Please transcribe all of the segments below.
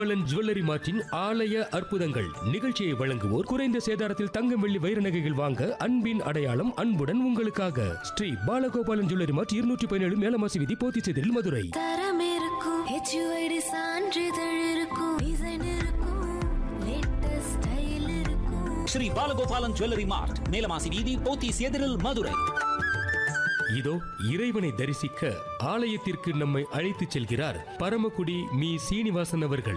Balan jewellery Martin ஆலய அற்புதங்கள் நிகழ்ச்சியை வழங்குவோர் குறைந்த சேதாரத்தில் தங்கம் வெள்ளி வைர நகைகள் வாங்க அன்பின் அடையாளம் அன்புடன் உங்களுக்காக ஸ்ரீ பாலகோபாலன் ஜுவல்லரி மார்ட் இருநூற்றி பதினேழு மேலமாசி விதி போத்திச்செதில் மதுரை தரம் இருக்கும் ஹெச்யூஐடி சான்றிதழ் இருக்கும் டிசைன் இருக்கும் லேட்டஸ்ட் ஸ்டைல் இருக்கும் ஸ்ரீ பாலகோபாலன் ஜுவல்லரி மார்ட் மேலமாசி வீதி போத்தீஸ் எதிரில் மதுரை இதோ இறைவனை தரிசிக்க ஆலயத்திற்கு நம்மை அழைத்துச் செல்கிறார் பரமக்குடி மீ சீனிவாசன் அவர்கள்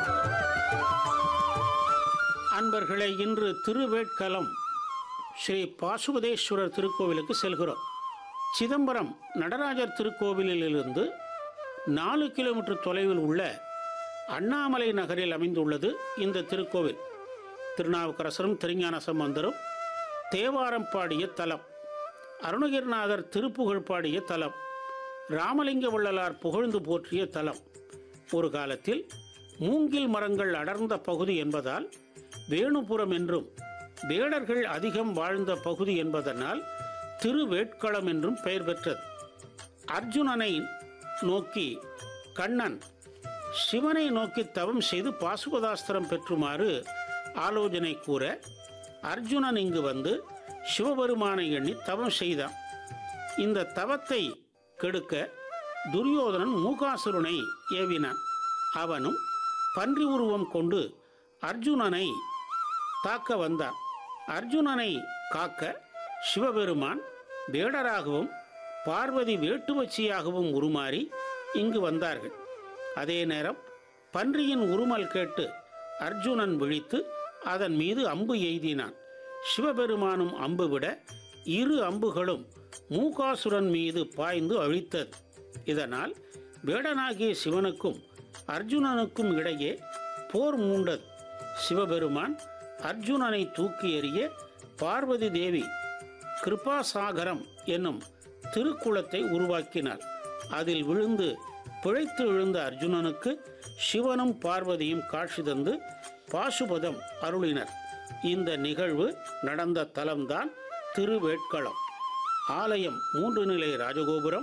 அன்பர்களே இன்று திருவேட்களம் ஸ்ரீ பாசுபதேஸ்வரர் திருக்கோவிலுக்கு செல்கிறோம் சிதம்பரம் நடராஜர் திருக்கோவிலிலிருந்து நாலு கிலோமீட்டர் தொலைவில் உள்ள அண்ணாமலை நகரில் அமைந்துள்ளது இந்த திருக்கோவில் திருநாவுக்கரசரும் திருஞான சம்பந்தரும் தேவாரம் பாடிய தலம் அருணகிரிநாதர் திருப்புகழ் பாடிய தலம் ராமலிங்க வள்ளலார் புகழ்ந்து போற்றிய தலம் ஒரு காலத்தில் மூங்கில் மரங்கள் அடர்ந்த பகுதி என்பதால் வேணுபுரம் என்றும் வேடர்கள் அதிகம் வாழ்ந்த பகுதி என்பதனால் திருவேட்களம் என்றும் பெயர் பெற்றது அர்ஜுனனை நோக்கி கண்ணன் சிவனை நோக்கி தவம் செய்து பாசுபதாஸ்திரம் பெற்றுமாறு ஆலோசனை கூற அர்ஜுனன் இங்கு வந்து சிவபெருமானை எண்ணி தவம் செய்தான் இந்த தவத்தை கெடுக்க துரியோதனன் மூகாசுரனை ஏவினான் அவனும் பன்றி உருவம் கொண்டு அர்ஜுனனை தாக்க வந்தான் அர்ஜுனனை காக்க சிவபெருமான் வேடராகவும் பார்வதி வேட்டுவச்சியாகவும் உருமாறி இங்கு வந்தார்கள் அதே நேரம் பன்றியின் உருமல் கேட்டு அர்ஜுனன் விழித்து அதன் மீது அம்பு எய்தினான் சிவபெருமானும் அம்பு விட இரு அம்புகளும் மூகாசுரன் மீது பாய்ந்து அழித்தது இதனால் வேடனாகிய சிவனுக்கும் அர்ஜுனனுக்கும் இடையே போர் மூண்டது சிவபெருமான் அர்ஜுனனை தூக்கி எறிய பார்வதி தேவி கிருபாசாகரம் என்னும் திருக்குளத்தை உருவாக்கினார் அதில் விழுந்து பிழைத்து விழுந்த அர்ஜுனனுக்கு சிவனும் பார்வதியும் காட்சி தந்து பாசுபதம் அருளினர் இந்த நிகழ்வு நடந்த தலம்தான் திருவேட்களம் ஆலயம் மூன்று நிலை ராஜகோபுரம்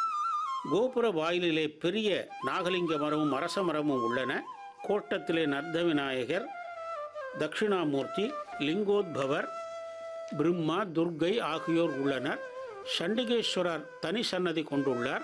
கோபுர வாயிலிலே பெரிய நாகலிங்க மரமும் அரச மரமும் உள்ளன கோட்டத்திலே நர்த்த விநாயகர் தட்சிணாமூர்த்தி லிங்கோத்பவர் பிரம்மா துர்க்கை ஆகியோர் உள்ளனர் சண்டிகேஸ்வரர் தனி சன்னதி கொண்டுள்ளார்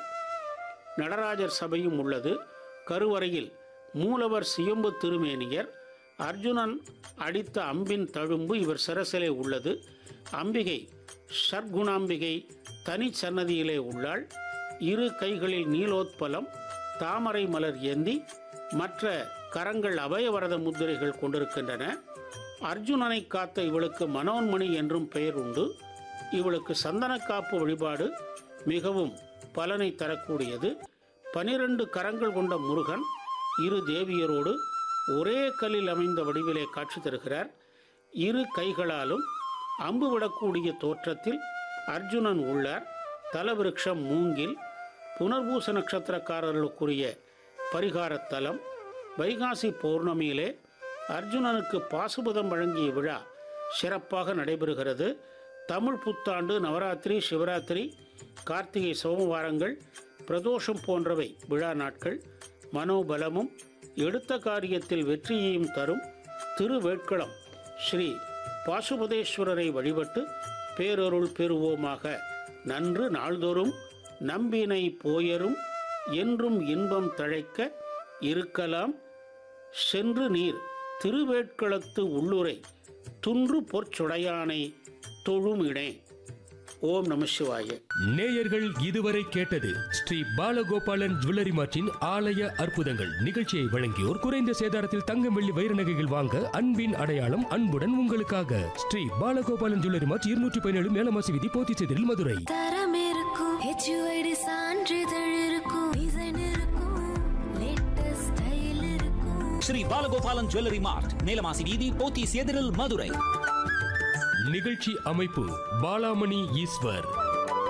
நடராஜர் சபையும் உள்ளது கருவறையில் மூலவர் சியம்பு திருமேனியர் அர்ஜுனன் அடித்த அம்பின் தழும்பு இவர் சிரசிலே உள்ளது அம்பிகை சர்க்குணாம்பிகை தனி சன்னதியிலே உள்ளாள் இரு கைகளில் நீலோத்பலம் தாமரை மலர் ஏந்தி மற்ற கரங்கள் அபயவரத முத்திரைகள் கொண்டிருக்கின்றன அர்ஜுனனை காத்த இவளுக்கு மனோன்மணி என்றும் பெயர் உண்டு இவளுக்கு சந்தனக்காப்பு வழிபாடு மிகவும் பலனை தரக்கூடியது பனிரெண்டு கரங்கள் கொண்ட முருகன் இரு தேவியரோடு ஒரே கல்லில் அமைந்த வடிவிலே காட்சி தருகிறார் இரு கைகளாலும் அம்பு விடக்கூடிய தோற்றத்தில் அர்ஜுனன் உள்ளார் தலவிருட்சம் மூங்கில் புனர்பூச நட்சத்திரக்காரர்களுக்குரிய பரிகாரத் தலம் வைகாசி பௌர்ணமியிலே அர்ஜுனனுக்கு பாசுபதம் வழங்கிய விழா சிறப்பாக நடைபெறுகிறது தமிழ் புத்தாண்டு நவராத்திரி சிவராத்திரி கார்த்திகை சோமவாரங்கள் பிரதோஷம் போன்றவை விழா நாட்கள் மனோபலமும் எடுத்த காரியத்தில் வெற்றியையும் தரும் திருவேட்களம் ஸ்ரீ பாசுபதேஸ்வரரை வழிபட்டு பேரருள் பெறுவோமாக நன்று நாள்தோறும் நம்பினை போயரும் என்றும் இன்பம் தழைக்க இருக்கலாம் சென்று நீர் திருவேட்களத்து உள்ளுரை துன்று பொற்சுடையானை தொழுமிடே ஓம் நம சிவாய நேயர்கள் இதுவரை கேட்டது ஸ்ரீ பாலகோபாலன் ஜுவல்லரி மார்ட்டின் ஆலய அற்புதங்கள் நிகழ்ச்சியை வழங்கியோர் குறைந்த சேதாரத்தில் தங்கம் வெள்ளி வைர நகைகள் வாங்க அன்பின் அடையாளம் அன்புடன் உங்களுக்காக ஸ்ரீ பாலகோபாலன் ஜுவல்லரி மார்ட் இருநூற்றி பதினேழு மேலமாசி விதி போத்திச்செதில் மதுரை தரம் இருக்கும் ஹெச்யூஐடி சான்றிதழ் இருக்கும் டிசைன் இருக்கும் லேட்டஸ்ட் ஸ்டைல் இருக்கும் ஸ்ரீ பாலகோபாலன் ஜுவல்லரி மார்ட் மேலமாசி வீதி போத்தீஸ் எதிரில் மதுரை நிகழ்ச்சி அமைப்பு பாலாமணி ஈஸ்வர்